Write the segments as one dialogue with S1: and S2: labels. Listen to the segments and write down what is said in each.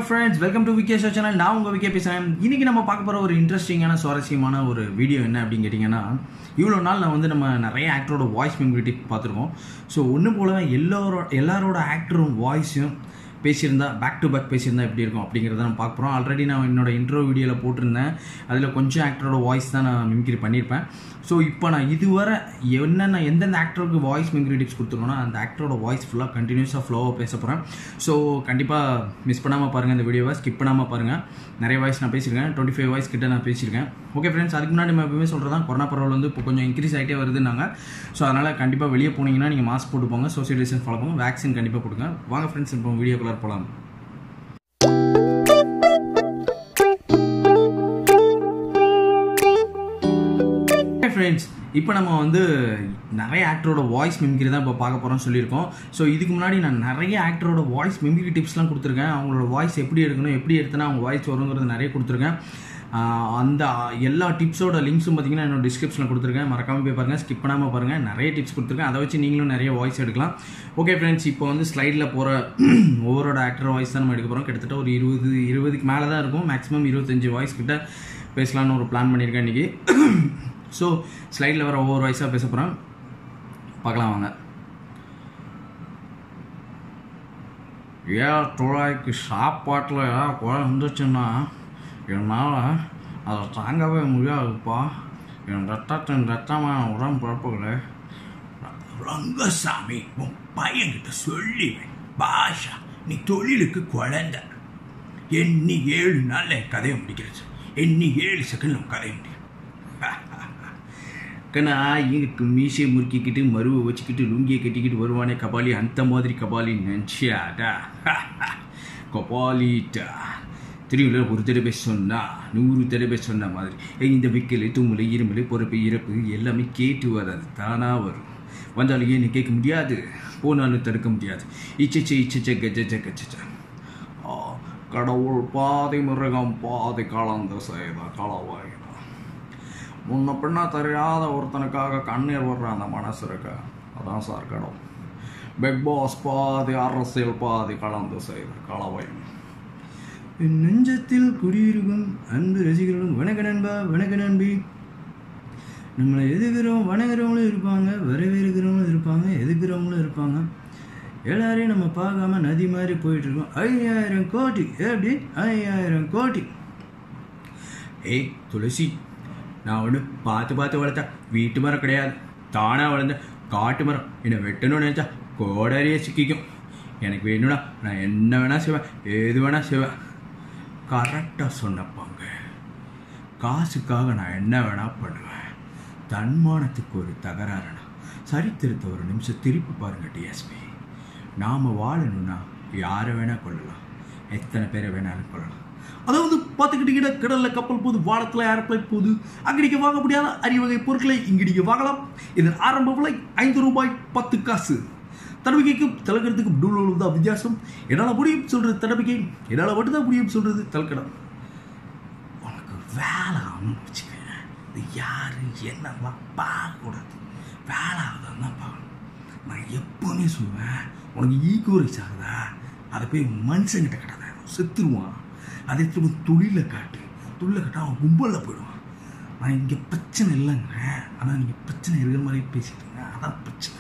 S1: friends welcome to VK show channel நான் உங்கள் VK பேசுகிறேன் இன்றைக்கி நம்ம பார்க்க போகிற ஒரு இன்ட்ரெஸ்டிங்கான சுவாரஸ்யமான ஒரு வீடியோ என்ன அப்படின்னு கேட்டிங்கன்னா இவ்வளோ நாள் நான் வந்து நம்ம நிறைய ஆக்டரோட வாய்ஸ் மெமரிட்டி பார்த்துருக்கோம் ஸோ ஒன்று போலவே எல்லோரோட எல்லாரோட ஆக்டரும் வாய்ஸும் பேசியிருந்தா பேக் டு பேக் பேசியிருந்தா எப்படி இருக்கும் அப்படிங்கிறத நம்ம பார்க்க போகிறோம் ஆல்ரெடி நான் என்னோட இன்ட்ரோ வீடியோவில் போட்டிருந்தேன் அதில் கொஞ்சம் ஆக்டரோட வாய்ஸ் தான் நான் மிமிக்ரி பண்ணியிருப்பேன் ஸோ இப்போ நான் இதுவரை என்னென்ன எந்தெந்த ஆக்டருக்கு வாய்ஸ் மிமிக்ரி டிப்ஸ் கொடுத்துருக்கோன்னா அந்த ஆக்டரோட வாய்ஸ் ஃபுல்லாக கண்டினியூஸாக ஃப்ளோவாக பேச போகிறேன் ஸோ கண்டிப்பாக மிஸ் பண்ணாமல் பாருங்கள் இந்த வீடியோவை ஸ்கிப் பண்ணாமல் பாருங்கள் நிறைய வாய்ஸ் நான் பேசியிருக்கேன் டுவெண்ட்டி ஃபைவ் வாய்ஸ் கிட்ட நான் பேசியிருக்கேன் ஓகே ஃப்ரெண்ட்ஸ் அதுக்கு முன்னாடி நம்ம எப்பவுமே சொல்கிறது தான் கொரோனா பரவல் வந்து இப்போ கொஞ்சம் இன்க்ரீஸ் ஆகிட்டே வருதுன்னாங்க ஸோ அதனால் கண்டிப்பாக வெளியே போனீங்கன்னா நீங்கள் மாஸ்க் போட்டு போங்க சோசியல் டிஸ்டன்ஸ் ஃபாலோ பண்ணுங்க வேக்சின் கண்டிப்பாக கொடுங்க வாங்க ஃப்ரெண்ட்ஸ் இப்போ வீடியோக்குள்ளே போகலாம் ஃப்ரெண்ட்ஸ் இப்போ நம்ம வந்து நிறைய ஆக்டரோட வாய்ஸ் மிமிக்ரி தான் இப்போ பார்க்க போகிறோம்னு சொல்லியிருக்கோம் ஸோ இதுக்கு முன்னாடி நான் நிறைய ஆக்டரோட வாய்ஸ் மிமிக்ரி டிப்ஸ்லாம் கொடுத்துருக்கேன் அவங்களோட வாய்ஸ் எப்படி எடுக்கணும் எப்படி எடுத்தனா அவங்க வாய்ஸ் வருங்கிறது நிறைய கொடுத்துருக்கேன் ஆஹ் அந்த எல்லா டிப்ஸோட லிங்க்ஸும் பார்த்தீங்கன்னா என்னோட டிஸ்கிரிப்ஷனில் கொடுத்துருக்கேன் மறக்காமல் போய் பாருங்கள் ஸ்கிப் பண்ணாமல் பாருங்கள் நிறைய டிப்ஸ் கொடுத்துருக்கேன் அதை வச்சு நீங்களும் நிறைய வாய்ஸ் எடுக்கலாம் ஓகே ஃப்ரெண்ட்ஸ் இப்போ வந்து ஸ்லைடில் போகிற ஒவ்வொருட ஆக்டர் வாய்ஸ் தான் நம்ம எடுக்க போகிறோம் கிட்டத்தட்ட ஒரு இருபது இருபதுக்கு மேலே தான் இருக்கும் மேக்ஸிமம் இருபத்தஞ்சு வாய்ஸ் கிட்ட பேசலான்னு ஒரு பிளான் பண்ணியிருக்கேன் இன்றைக்கி ஸோ ஸ்லைடில் வர ஒவ்வொரு வாய்ஸாக பேச போகிறேன் பார்க்கலாம் வாங்க ஏன் தொழாய்க்கு சாப்பாட்டில் ஏதாவது குறை இருந்துச்சுன்னா என்னால் அதை தாங்கவே முடியாதுப்பா என் ரத்தத்தின் ரத்தமான உடம்புறப்புகளை
S2: ரங்கசாமி உன் பையன்கிட்ட சொல்லிவேன் பாஷா நீ தொழிலுக்கு குழந்தை எண்ணி ஏழு நாள்ல என் கதையை முடிக்கிறது எண்ணி ஏழு செகண்ட் நம்ம கதையை முடியும்
S1: கண்ணா இங்கே மீசையை முறுக்கிக்கிட்டு மருவை வச்சுக்கிட்டு லுங்கியை கட்டிக்கிட்டு வருவானே கபாலி அந்த மாதிரி கபாலி நினச்சியாடா கபாலிட்டா திருவிழா ஒரு தடவை சொன்னா நூறு தடவை சொன்ன மாதிரி ஏய், இந்த விக்கல் தும்முலை இருமலை பொறுப்பு இறப்பு எல்லாமே கேட்டு வராது தானாக வரும் வந்தாலும் ஏன்னு கேட்க முடியாது போனாலும் தடுக்க முடியாது இச்சச்ச இச்சச்ச கஜச்ச கச்சச்ச ஆ, கடவுள் பாதை மிருகம் பாதை கலந்த செய்த களவாயினா முன்ன பின்ன தெரியாத ஒருத்தனுக்காக கண்ணீர் வர்ற அந்த மனசு இருக்க அதான் சார் கடவுள் பிக் பாஸ் பாதி அரசியல் பாதி கலந்து செய்த களவாயினா என் நெஞ்சத்தில் குடியிருக்கும் அன்பு ரசிகர்களும் வணக்க நண்பா வணக்க நண்பி நம்மளை எதுக்குறோம் வணங்குறவங்களும் இருப்பாங்க வரவேற்கிறவங்களும் இருப்பாங்க எதுக்குறவங்களும் இருப்பாங்க எல்லாரையும் நம்ம பார்க்காம நதி மாதிரி போயிட்டு இருக்கோம் ஐயாயிரம் கோடி எப்படி ஐயாயிரம் கோடி ஏய் துளசி நான் ஒன்று பார்த்து பார்த்து வளர்த்தா வீட்டு மரம் கிடையாது தானாக வளர்ந்த காட்டு மரம் என்னை வெட்டணும்னு நினச்சா கோடரியே சிக்கிக்கும் எனக்கு வேணும்னா நான் என்ன வேணால் செய்வேன் ஏது வேணால் செய்வேன் கரெக்டாக சொன்னப்பாங்க காசுக்காக நான் என்ன வேணால் பண்ணுவேன் தன்மானத்துக்கு ஒரு தகராறுனா சரித்திரத்தை ஒரு நிமிஷம் திருப்பி பாருங்க டிஎஸ்பி நாம் வாழணும்னா யாரை வேணால் கொள்ளலாம் எத்தனை பேரை வேணாலும் கொள்ளலாம் அதாவது பார்த்துக்கிட்டீங்கன்னா கடலில் கப்பல் போகுது வானத்தில் ஏர்பிளைன் போகுது அங்கடிக்க வாங்க முடியாத அரிவகை பொருட்களை இங்கடிக்க வாங்கலாம் இதன் ஆரம்ப விலை ஐந்து ரூபாய் பத்து காசு தடவிக்கைக்கும் தலக்கடத்துக்கும் டூலோடு தான் வித்தியாசம் என்னால் முடியும் சொல்கிறது தடவிக்கை என்னால் மட்டும்தான் முடியும் சொல்கிறது தலக்கடம் உனக்கு வேலை ஆகணும்னு வச்சுக்கோங்க இது யாரு என்னெல்லாம் பார்க்கக்கூடாது வேலை ஆகுதுன்னு தான் பார்க்கணும் நான் எப்போவுமே சொல்லுவேன் உனக்கு ஈகோ ரைஸ் ஆகுதா அதை போய் மனுஷங்கிட்ட கட்டாத செத்துருவான் அதை திரும்ப தொழிலை காட்டு தொழிலை காட்ட அவன் கும்பலில் போயிடுவான் நான் இங்கே பிரச்சனை இல்லைங்க ஆனால் நீங்கள் பிரச்சனை இருக்கிற மாதிரி பேசிட்டீங்க அதான் பிரச்சனை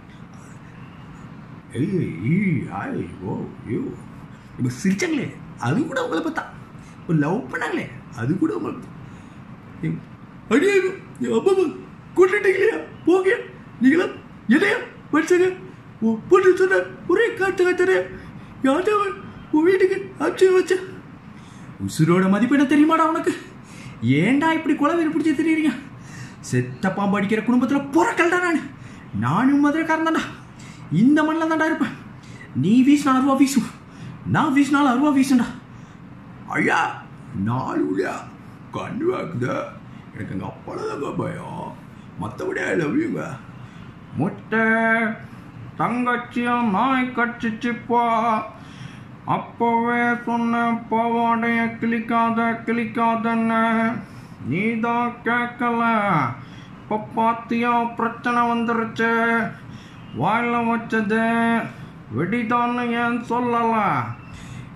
S1: ஏய் ஈ, ஆய் ஓ ஐயோ இப்போ சிரிச்சாங்களே அது கூட உங்களை பார்த்தா இப்போ லவ் பண்ணாங்களே அது கூட உங்களை பார்த்தா ஏய், அடியே அப்பா கூட்டிட்டீங்களா போங்க நீங்களா என்னையா மனுஷங்க ஓ போட்டு சொன்ன ஒரே காட்டு காத்தரே யார்டா உன் வீட்டுக்கு அடிச்சு வச்ச உசுரோட மதிப்பு என்ன தெரியுமாடா உனக்கு ஏன்டா இப்படி குலவீர் பிடிச்சி தெரியுறீங்க செத்த பாம்பு அடிக்கிற குடும்பத்தில் பிறக்கல்டா நான் நானும் மதுரைக்காரன் தான்டா இந்த மண்ணில் தான்டா இருப்பேன் நீ வீசினா அருவா வீசும் நான் வீசினாலும் அருவா வீசுண்டா
S2: ஐயா நாலு உடையா கண்ணு வாக்குதா எனக்கு எங்கள் அப்பாலதாங்க பயம் மற்றபடி ஐ லவ் யூங்க
S1: முட்டை தங்கச்சியும் நாய் கட்சிச்சுப்பா அப்போவே சொன்ன பாவாடைய கிளிக்காத கிளிக்காதன்னு நீ தான் கேட்கல இப்போ பாத்தியா பிரச்சனை வந்துருச்சு வாயில வச்சது வெடிதான்னு ஏன் சொல்லல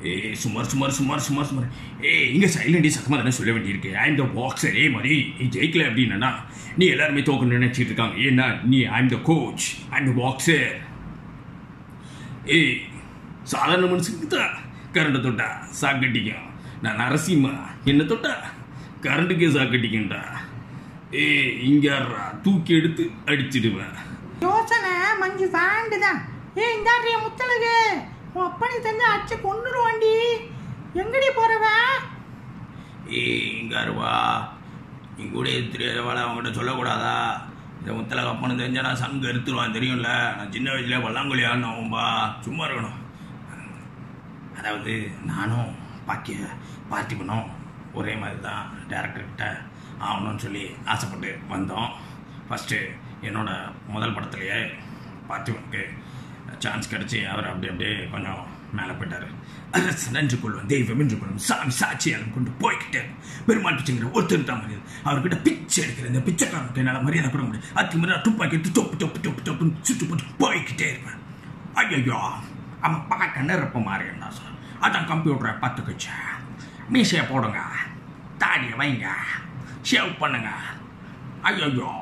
S1: ஏய் சுமார் சுமார் சுமார் சுமார் சுமார் ஏய் இங்கே சைலண்டி சத்தமாக தானே சொல்ல வேண்டியிருக்கு ஐம் த பாக்ஸர் ஏ மாதிரி நீ ஜெயிக்கல அப்படின்னா நீ எல்லாருமே தோக்கணும்னு நினைச்சிட்டு இருக்காங்க ஏன்னா நீ I'm the coach I'm the boxer ஏய் சாதாரண மனுஷனுக்கு தான் கரண்ட்டை தொட்டா சாக்கட்டிக்கும் நான் நரசிம்மா என்ன தொட்டா கரண்ட்டுக்கே சாக்கட்டிக்கும்டா ஏய் இங்காரா தூக்கி எடுத்து அடிச்சிடுவேன்
S3: யோசனை மஞ்சு சாண்டுதான் ஏ இந்தாண்டிய முத்தழகு உன் அப்பனி தந்து அடிச்சு கொண்டுருவாண்டி எங்கடி போறவ
S1: ஏய் இங்காருவா நீ கூட தெரியாதவாள அவங்ககிட்ட சொல்லக்கூடாதா இந்த முத்தலை கப்பனு தெரிஞ்சா நான் சங்கு எடுத்துருவான் தெரியும்ல நான் சின்ன வயசுல பல்லாங்குழி ஆடினவன்பா சும்மா இருக்கணும் அதாவது நானும் பாக்கிய பார்த்திபனும் ஒரே மாதிரி தான் டேரக்டர்கிட்ட ஆகணும்னு சொல்லி ஆசைப்பட்டு வந்தோம் ஃபஸ்ட்டு என்னோட முதல் படத்துலையே பார்த்திபனுக்கு சான்ஸ் கிடச்சி அவர் அப்படி அப்படியே கொஞ்சம் மேலே போயிட்டார் அரசு நன்று கொள்வோம் தெய்வம் என்று கொள்வோம் சாமி சாட்சியாலும் கொண்டு போய்கிட்டே பெருமாள் பிச்சைங்கிற ஒருத்தர் தான் மரியாதை அவர்கிட்ட பிச்சை எடுக்கிற இந்த பிச்சைக்காரனுக்கு என்னால் மரியாதை கொடுக்க முடியும் அதுக்கு முன்னாடி துப்பாக்கி எடுத்து தொப்பு தொப்பு தொப்பு தொப்புன்னு சுட்டு போட்டு போய்கிட்டே இருப்பேன் ஐயோ அவன் பார்க்க நிரப்ப மாறியா சார் அதான் கம்ப்யூட்டரை பார்த்துக்குச்சேன் மீசையை போடுங்க தாடியை வைங்க ஷேவ் பண்ணுங்க ஐயோ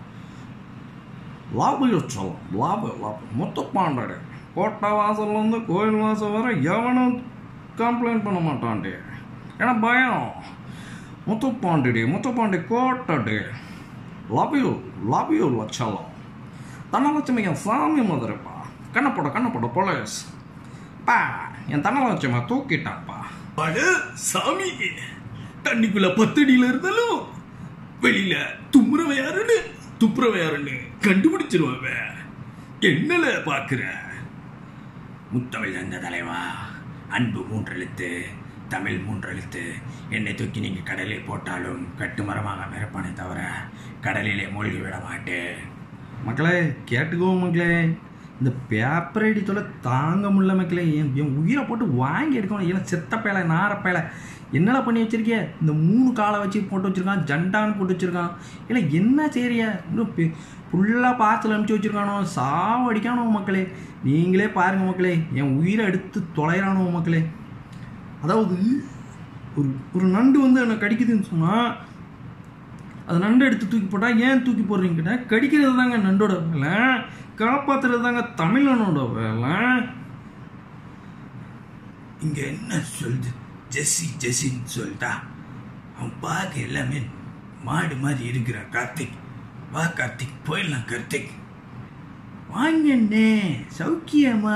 S1: லாபம் சொல்லும் லாபம் லாபம் மொத்த பாண்டாடு கோட்டை வாசல்லேருந்து கோயில் வாசல் வரை எவனும் கம்ப்ளைண்ட் பண்ண மாட்டான்டி ஏன்னா பயம் முத்துப்பாண்டிடி முத்துப்பாண்டி கோட்டடி லவ் யூ லவ் யூ லட்சலம் தனலட்சுமி என் சாமி மதுரைப்பா கண்ணப்பட கண்ணப்பட போலீஸ் பா என் தனலட்சுமி தூக்கிட்டாப்பா
S2: அட சாமி தண்ணிக்குள்ள பத்தடியில இருந்தாலும் வெளியில துப்புரவ யாருன்னு துப்புரவ யாருன்னு கண்டுபிடிச்சிருவாங்க என்னல பாக்குற
S1: முத்தமிழ் அந்த தலைவா அன்பு மூன்றெழுத்து தமிழ் மூன்றெழுத்து என்னை தூக்கி நீங்கள் கடலில் போட்டாலும் கட்டுமரமாக மிரப்பானே தவிர கடலிலே மூழ்கி விட மாட்டேன் மக்களே கேட்டுக்கோ மக்களே இந்த பேப்பர் ஐடி தொலை தாங்க முடியல மக்களே என் என் உயிரை போட்டு வாங்கி எடுக்கணும் ஏன்னா செத்த பேலை நார பேலை என்னடா பண்ணி வச்சிருக்கிய இந்த மூணு காலை வச்சு போட்டு வச்சிருக்கான் ஜண்டான்னு போட்டு வச்சிருக்கான் இல்லை என்ன செய்றிய இன்னும் ஃபுல்லாக பார்சல் அனுப்பிச்சு வச்சிருக்கானோ சாவு அடிக்கானோ மக்களே நீங்களே பாருங்க மக்களே என் உயிரை எடுத்து தொலைறானோ மக்களே அதாவது ஒரு ஒரு நண்டு வந்து என்னை கடிக்குதுன்னு சொன்னால் அது நண்டு எடுத்து தூக்கி போட்டால் ஏன் தூக்கி போடுறீங்க கேட்டா கடிக்கிறது தாங்க நண்டோட வேலை காப்பாத்துறது தாங்க தமிழனோட வேலை
S2: இங்க என்ன சொல்லுது ஜெஸ்ஸி ஜெஸ்ஸின்னு சொல்லிட்டா அவன் பார்க்க எல்லாமே மாடு மாதிரி இருக்கிறான் கார்த்திக் வா கார்த்திக் போயிடலாம் கார்த்திக்
S3: வாங்கண்ணே சௌக்கியமா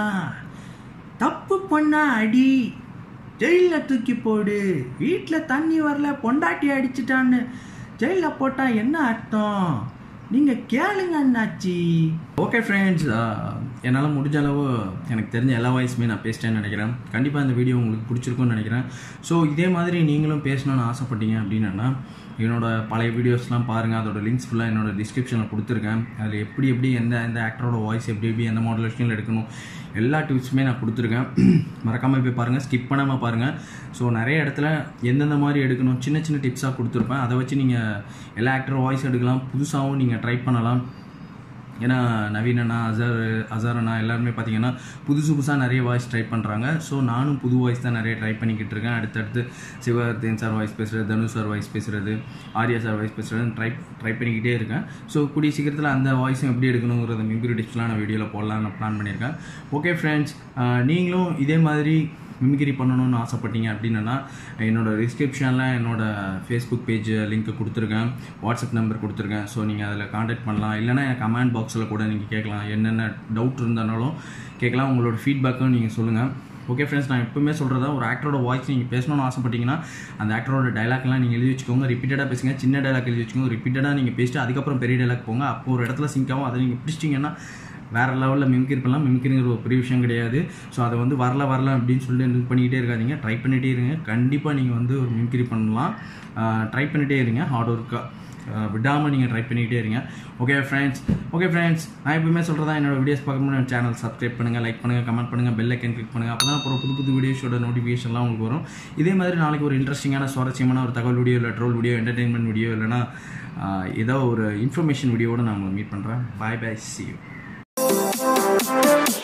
S3: தப்பு பண்ணா அடி ஜெயிலில் தூக்கி போடு வீட்டில் தண்ணி வரல பொண்டாட்டி அடிச்சிட்டான்னு ஜெயிலில் போட்டால் என்ன அர்த்தம் நீங்கள் கேளுங்க அண்ணாச்சி ஓகே ஃப்ரெண்ட்ஸ் என்னால் முடிஞ்ச அளவு எனக்கு தெரிஞ்ச எல்லா வாய்ஸுமே நான் பேசிட்டேன்னு நினைக்கிறேன் கண்டிப்பாக இந்த வீடியோ உங்களுக்கு பிடிச்சிருக்கும்னு நினைக்கிறேன் ஸோ இதே மாதிரி நீங்களும் பேசணும்னு ஆசைப்பட்டீங்க அப்படின்னா என்னோட பழைய வீடியோஸ்லாம் பாருங்கள் அதோட லிங்க்ஸ் ஃபுல்லாக என்னோட டிஸ்கிரிப்ஷனில் கொடுத்துருக்கேன் அதில் எப்படி எப்படி எந்த எந்த ஆக்டரோட வாய்ஸ் எப்படி எப்படி எந்த மாடுலேஷனில் எடுக்கணும் எல்லா டிப்ஸுமே நான் கொடுத்துருக்கேன் மறக்காமல் போய் பாருங்கள் ஸ்கிப் பண்ணாமல் பாருங்கள் ஸோ நிறைய இடத்துல எந்தெந்த மாதிரி எடுக்கணும் சின்ன சின்ன டிப்ஸாக கொடுத்துருப்பேன் அதை வச்சு நீங்கள் எல்லா ஆக்டர் வாய்ஸ் எடுக்கலாம் புதுசாகவும் நீங்கள் ட்ரை பண்ணலாம் ஏன்னா நவீன் அண்ணா அசர் அசர் அண்ணா எல்லாருமே பார்த்தீங்கன்னா புதுசு புதுசாக நிறைய வாய்ஸ் ட்ரை பண்ணுறாங்க ஸோ நானும் புது வாய்ஸ் தான் நிறைய ட்ரை பண்ணிக்கிட்டு இருக்கேன் அடுத்தடுத்து சிவகார்த்தியன் சார் வாய்ஸ் பேசுகிறது தனுஷ் சார் வாய்ஸ் பேசுகிறது ஆர்யா சார் வாய்ஸ் பேசுகிறது ட்ரை ட்ரை பண்ணிக்கிட்டே இருக்கேன் ஸோ கூடிய சீக்கிரத்தில் அந்த வாய்ஸும் எப்படி எடுக்கணுங்கிறத மிமிக்ரி டிப்ஸ்லாம் நான் வீடியோவில் போடலாம் நான் பிளான் பண்ணியிருக்கேன் ஓகே ஃப்ரெண்ட்ஸ் நீங்களும் இதே மாதிரி மிமிக்ரி பண்ணணும்னு ஆசைப்பட்டீங்க அப்படின்னா என்னோட டிஸ்கிரிப்ஷனில் என்னோட ஃபேஸ்புக் பேஜ் லிங்க் கொடுத்துருக்கேன் வாட்ஸ்அப் நம்பர் கொடுத்துருக்கேன் ஸோ நீங்கள் அதில் காண்டாக்ட் பண்ணலாம் இல்லைனா என் கமெண்ட் பாக்ஸில் கூட நீங்கள் கேட்கலாம் என்னென்ன டவுட் இருந்தாலும் கேட்கலாம் உங்களோட ஃபீட்பேக்கும் நீங்கள் சொல்லுங்கள் ஓகே ஃப்ரெண்ட்ஸ் நான் எப்பவுமே சொல்கிறதா ஒரு ஆக்டரோட வாய்ஸ் நீங்கள் பேசணும்னு ஆசைப்பட்டீங்கன்னா அந்த ஆக்டரோட டைலாக்லாம் நீங்கள் எழுதி வச்சுக்கோங்க ரிப்பீட்டடாக பேசுங்க சின்ன டைலாக் எழுதி வச்சுக்கோங்க ரிப்பீட்டடாக நீங்கள் பேசிட்டு அதுக்கப்புறம் பெரிய டைலாக் போங்க அப்போ ஒரு இடத்துல சிங்க் ஆகும் அதை நீங்கள் பிடிச்சிட்டிங்கன்னா வேறு லெவலில் மிமிக்ரி பண்ணலாம் மிமிக்ரிங்கிற ஒரு பெரிய விஷயம் கிடையாது ஸோ அதை வந்து வரல வரல அப்படின்னு சொல்லி இது பண்ணிக்கிட்டே இருக்காதீங்க ட்ரை பண்ணிகிட்டே இருங்க கண்டிப்பாக நீங்கள் வந்து ஒரு மிமிக்ரி பண்ணலாம் ட்ரை பண்ணிகிட்டே இருங்க ஹார்ட் ஒர்க்காக விடாமல் நீங்கள் ட்ரை பண்ணிக்கிட்டே இருங்க ஓகே ஃப்ரெண்ட்ஸ் ஓகே ஃப்ரெண்ட்ஸ் நான் எப்பவுமே சொல்கிறதா என்னோட வீடியோஸ் பார்க்கணும் சேனல் சப்ஸ்கிரைப் பண்ணுங்கள் லைக் பண்ணுங்கள் கமெண்ட் பண்ணுங்கள் பெல் ஐக்கன் கிளிக் பண்ணுங்கள் அப்போ தான் அப்புறம் புது புது வீடியோஸோட நோட்டிஃபிகேஷன்லாம் உங்களுக்கு வரும் இதே மாதிரி நாளைக்கு ஒரு இன்ட்ரெஸ்டிங்கான சுவாரஸ்யமான ஒரு தகவல் வீடியோ இல்லை ட்ரோல் வீடியோ என்டர்டெயின்மெண்ட் வீடியோ இல்லைனா ஏதோ ஒரு இன்ஃபர்மேஷன் வீடியோவோட நான் உங்களை மீட் பண்ணுறேன் பாய் பாய் சி யூ